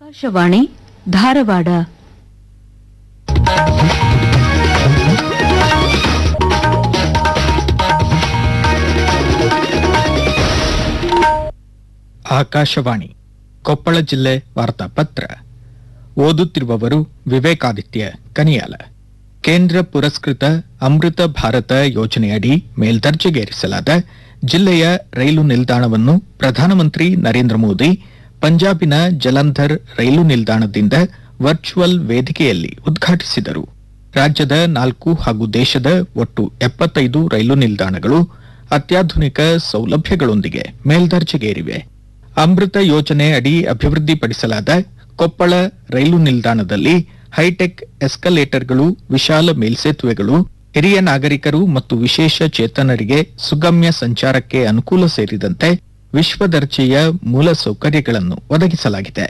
ಆಕಾಶವಾಣಿ ಧಾರವಾಡ ಆಕಾಶವಾಣಿ ಕೊಪ್ಪಳ ಜಿಲ್ಲೆ ವಾರ್ತಾಪತ್ರ ಓದುತ್ತಿರುವವರು ವಿವೇಕಾದಿತ್ಯ ಕನಿಯಾಲ ಕೇಂದ್ರ ಪುರಸ್ಕೃತ ಅಮೃತ ಭಾರತ ಯೋಜನೆಯಡಿ ಮೇಲ್ದರ್ಜೆಗೇರಿಸಲಾದ ಜಿಲ್ಲೆಯ ರೈಲು ನಿಲ್ದಾಣವನ್ನು ಪ್ರಧಾನಮಂತ್ರಿ ನರೇಂದ್ರ ಮೋದಿ ಪಂಜಾಬಿನ ಜಲಂಧರ್ ರೈಲು ನಿಲ್ದಾಣದಿಂದ ವರ್ಚುವಲ್ ವೇದಿಕೆಯಲ್ಲಿ ಉದ್ಘಾಟಿಸಿದರು ರಾಜ್ಯದ ನಾಲ್ಕು ಹಾಗೂ ದೇಶದ ಒಟ್ಟು ಎಪ್ಪತ್ತೈದು ರೈಲು ನಿಲ್ದಾಣಗಳು ಅತ್ಯಾಧುನಿಕ ಸೌಲಭ್ಯಗಳೊಂದಿಗೆ ಮೇಲ್ದರ್ಜೆಗೇರಿವೆ ಅಮೃತ ಯೋಜನೆ ಅಡಿ ಅಭಿವೃದ್ಧಿಪಡಿಸಲಾದ ಕೊಪ್ಪಳ ರೈಲು ನಿಲ್ದಾಣದಲ್ಲಿ ಹೈಟೆಕ್ ಎಸ್ಕಲೇಟರ್ಗಳು ವಿಶಾಲ ಮೇಲ್ಸೇತುವೆಗಳು ಹಿರಿಯ ನಾಗರಿಕರು ಮತ್ತು ವಿಶೇಷ ಚೇತನರಿಗೆ ಸುಗಮ್ಯ ಸಂಚಾರಕ್ಕೆ ಅನುಕೂಲ ಸೇರಿದಂತೆ ವಿಶ್ವ ದರ್ಜೆಯ ಮೂಲ ಸೌಕರ್ಯಗಳನ್ನು ಒದಗಿಸಲಾಗಿದೆ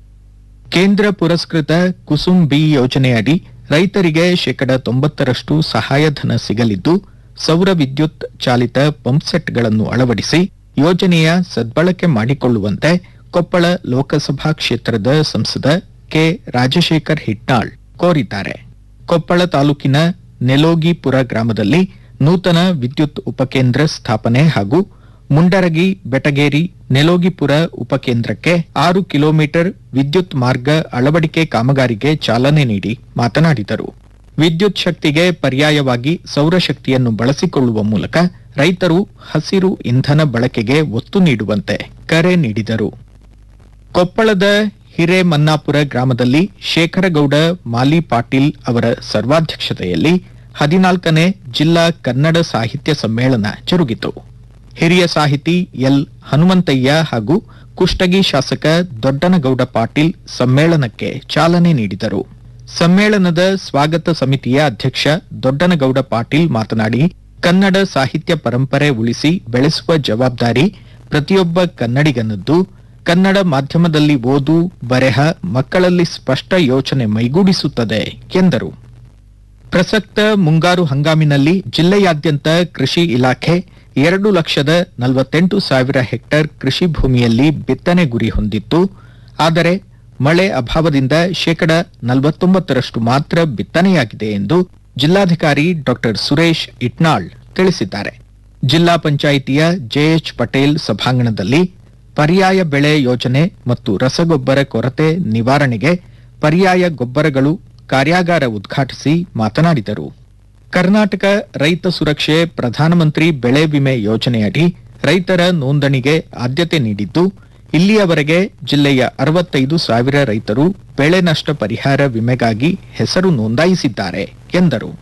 ಕೇಂದ್ರ ಪುರಸ್ಕೃತ ಕುಸುಮ್ ಬಿ ಯೋಜನೆಯಡಿ ರೈತರಿಗೆ ಶೇಕಡ ತೊಂಬತ್ತರಷ್ಟು ಸಹಾಯಧನ ಸಿಗಲಿದ್ದು ಸೌರ ವಿದ್ಯುತ್ ಚಾಲಿತ ಪಂಪ್ಸೆಟ್ಗಳನ್ನು ಅಳವಡಿಸಿ ಯೋಜನೆಯ ಸದ್ಬಳಕೆ ಮಾಡಿಕೊಳ್ಳುವಂತೆ ಕೊಪ್ಪಳ ಲೋಕಸಭಾ ಕ್ಷೇತ್ರದ ಸಂಸದ ಕೆ ರಾಜಶೇಖರ್ ಹಿಟ್ನಾಳ್ ಕೋರಿದ್ದಾರೆ ಕೊಪ್ಪಳ ತಾಲೂಕಿನ ನೆಲೋಗಿಪುರ ಗ್ರಾಮದಲ್ಲಿ ನೂತನ ವಿದ್ಯುತ್ ಉಪಕೇಂದ್ರ ಸ್ಥಾಪನೆ ಹಾಗೂ ಮುಂಡರಗಿ ಬೆಟಗೇರಿ ನೆಲೋಗಿಪುರ ಉಪಕೇಂದ್ರಕ್ಕೆ ಆರು ಕಿಲೋಮೀಟರ್ ವಿದ್ಯುತ್ ಮಾರ್ಗ ಅಳವಡಿಕೆ ಕಾಮಗಾರಿಗೆ ಚಾಲನೆ ನೀಡಿ ಮಾತನಾಡಿದರು ವಿದ್ಯುತ್ ಶಕ್ತಿಗೆ ಪರ್ಯಾಯವಾಗಿ ಸೌರಶಕ್ತಿಯನ್ನು ಬಳಸಿಕೊಳ್ಳುವ ಮೂಲಕ ರೈತರು ಹಸಿರು ಇಂಧನ ಬಳಕೆಗೆ ಒತ್ತು ನೀಡುವಂತೆ ಕರೆ ನೀಡಿದರು ಕೊಪ್ಪಳದ ಹಿರೇಮನ್ನಾಪುರ ಗ್ರಾಮದಲ್ಲಿ ಶೇಖರಗೌಡ ಮಾಲಿ ಪಾಟೀಲ್ ಅವರ ಸರ್ವಾಧ್ಯಕ್ಷತೆಯಲ್ಲಿ ಹದಿನಾಲ್ಕನೇ ಜಿಲ್ಲಾ ಕನ್ನಡ ಸಾಹಿತ್ಯ ಸಮ್ಮೇಳನ ಜರುಗಿತು ಹಿರಿಯ ಸಾಹಿತಿ ಎಲ್ ಹನುಮಂತಯ್ಯ ಹಾಗೂ ಕುಷ್ಟಗಿ ಶಾಸಕ ದೊಡ್ಡನಗೌಡ ಪಾಟೀಲ್ ಸಮ್ಮೇಳನಕ್ಕೆ ಚಾಲನೆ ನೀಡಿದರು ಸಮ್ಮೇಳನದ ಸ್ವಾಗತ ಸಮಿತಿಯ ಅಧ್ಯಕ್ಷ ದೊಡ್ಡನಗೌಡ ಪಾಟೀಲ್ ಮಾತನಾಡಿ ಕನ್ನಡ ಸಾಹಿತ್ಯ ಪರಂಪರೆ ಉಳಿಸಿ ಬೆಳೆಸುವ ಜವಾಬ್ದಾರಿ ಪ್ರತಿಯೊಬ್ಬ ಕನ್ನಡಿಗನದ್ದು ಕನ್ನಡ ಮಾಧ್ಯಮದಲ್ಲಿ ಓದು ಬರೆಹ ಮಕ್ಕಳಲ್ಲಿ ಸ್ಪಷ್ಟ ಯೋಚನೆ ಮೈಗೂಡಿಸುತ್ತದೆ ಎಂದರು ಪ್ರಸಕ್ತ ಮುಂಗಾರು ಹಂಗಾಮಿನಲ್ಲಿ ಜಿಲ್ಲೆಯಾದ್ಯಂತ ಕೃಷಿ ಇಲಾಖೆ ಎರಡು ಲಕ್ಷದ ನಲವತ್ತೆಂಟು ಸಾವಿರ ಹೆಕ್ಟೇರ್ ಕೃಷಿ ಭೂಮಿಯಲ್ಲಿ ಬಿತ್ತನೆ ಗುರಿ ಹೊಂದಿತ್ತು ಆದರೆ ಮಳೆ ಅಭಾವದಿಂದ ಶೇಕಡ ನಲವತ್ತೊಂಬತ್ತರಷ್ಟು ಮಾತ್ರ ಬಿತ್ತನೆಯಾಗಿದೆ ಎಂದು ಜಿಲ್ಲಾಧಿಕಾರಿ ಡಾ ಸುರೇಶ್ ಇಟ್ನಾಳ್ ತಿಳಿಸಿದ್ದಾರೆ ಜಿಲ್ಲಾ ಪಂಚಾಯಿತಿಯ ಜೆಎಚ್ ಪಟೇಲ್ ಸಭಾಂಗಣದಲ್ಲಿ ಪರ್ಯಾಯ ಬೆಳೆ ಯೋಜನೆ ಮತ್ತು ರಸಗೊಬ್ಬರ ಕೊರತೆ ನಿವಾರಣೆಗೆ ಪರ್ಯಾಯ ಗೊಬ್ಬರಗಳು ಕಾರ್ಯಾಗಾರ ಉದ್ಘಾಟಿಸಿ ಮಾತನಾಡಿದರು ಕರ್ನಾಟಕ ರೈತ ಸುರಕ್ಷೆ ಪ್ರಧಾನಮಂತ್ರಿ ಬೆಳೆ ವಿಮೆ ಯೋಜನೆಯಡಿ ರೈತರ ನೋಂದಣಿಗೆ ಆದ್ಯತೆ ನೀಡಿದ್ದು ಇಲ್ಲಿಯವರೆಗೆ ಜಿಲ್ಲೆಯ ಅರವತ್ತೈದು ಸಾವಿರ ರೈತರು ಬೆಳೆ ನಷ್ಟ ಪರಿಹಾರ ವಿಮೆಗಾಗಿ ಹೆಸರು ನೋಂದಾಯಿಸಿದ್ದಾರೆ ಎಂದರು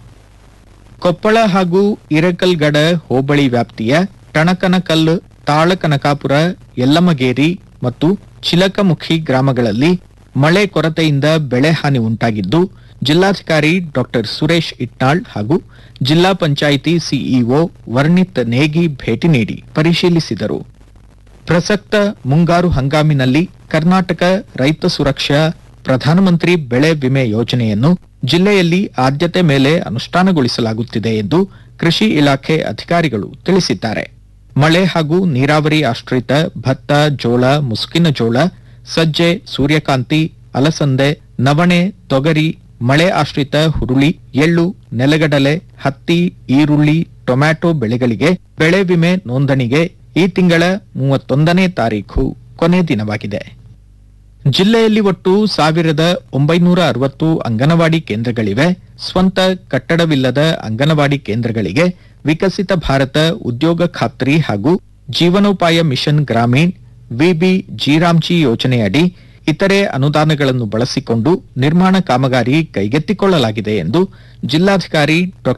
ಕೊಪ್ಪಳ ಹಾಗೂ ಇರಕಲ್ಗಡ ಹೋಬಳಿ ವ್ಯಾಪ್ತಿಯ ಟಣಕನಕಲ್ ತಾಳಕನಕಾಪುರ ಯಲ್ಲಮಗೇರಿ ಮತ್ತು ಚಿಲಕಮುಖಿ ಗ್ರಾಮಗಳಲ್ಲಿ ಮಳೆ ಕೊರತೆಯಿಂದ ಬೆಳೆ ಹಾನಿ ಉಂಟಾಗಿದ್ದು ಜಿಲ್ಲಾಧಿಕಾರಿ ಡಾ ಸುರೇಶ್ ಇಟ್ನಾಳ್ ಹಾಗೂ ಜಿಲ್ಲಾ ಪಂಚಾಯಿತಿ ಸಿಇಒ ವರ್ಣಿತ್ ನೇಗಿ ಭೇಟಿ ನೀಡಿ ಪರಿಶೀಲಿಸಿದರು ಪ್ರಸಕ್ತ ಮುಂಗಾರು ಹಂಗಾಮಿನಲ್ಲಿ ಕರ್ನಾಟಕ ರೈತ ಸುರಕ್ಷಾ ಪ್ರಧಾನಮಂತ್ರಿ ಬೆಳೆ ವಿಮೆ ಯೋಜನೆಯನ್ನು ಜಿಲ್ಲೆಯಲ್ಲಿ ಆದ್ಯತೆ ಮೇಲೆ ಅನುಷ್ಠಾನಗೊಳಿಸಲಾಗುತ್ತಿದೆ ಎಂದು ಕೃಷಿ ಇಲಾಖೆ ಅಧಿಕಾರಿಗಳು ತಿಳಿಸಿದ್ದಾರೆ ಮಳೆ ಹಾಗೂ ನೀರಾವರಿ ಆಶ್ರಿತ ಭತ್ತ ಜೋಳ ಮುಸುಕಿನ ಜೋಳ ಸಜ್ಜೆ ಸೂರ್ಯಕಾಂತಿ ಅಲಸಂದೆ ನವಣೆ ತೊಗರಿ ಮಳೆ ಆಶ್ರಿತ ಹುರುಳಿ ಎಳ್ಳು ನೆಲಗಡಲೆ ಹತ್ತಿ ಈರುಳ್ಳಿ ಟೊಮ್ಯಾಟೊ ಬೆಳೆಗಳಿಗೆ ಬೆಳೆ ವಿಮೆ ನೋಂದಣಿಗೆ ಈ ತಿಂಗಳ ಮೂವತ್ತೊಂದನೇ ತಾರೀಖು ಕೊನೆ ದಿನವಾಗಿದೆ ಜಿಲ್ಲೆಯಲ್ಲಿ ಒಟ್ಟು ಸಾವಿರದ ಒಂಬೈನೂರ ಅರವತ್ತು ಅಂಗನವಾಡಿ ಕೇಂದ್ರಗಳಿವೆ ಸ್ವಂತ ಕಟ್ಟಡವಿಲ್ಲದ ಅಂಗನವಾಡಿ ಕೇಂದ್ರಗಳಿಗೆ ವಿಕಸಿತ ಭಾರತ ಉದ್ಯೋಗ ಖಾತ್ರಿ ಹಾಗೂ ಜೀವನೋಪಾಯ ಮಿಷನ್ ಗ್ರಾಮೀಣ್ ವಿಬಿ ಜಿರಾಮ್ಜಿ ಯೋಜನೆಯಡಿ ಇತರೆ ಅನುದಾನಗಳನ್ನು ಬಳಸಿಕೊಂಡು ನಿರ್ಮಾಣ ಕಾಮಗಾರಿ ಕೈಗೆತ್ತಿಕೊಳ್ಳಲಾಗಿದೆ ಎಂದು ಜಿಲ್ಲಾಧಿಕಾರಿ ಡಾ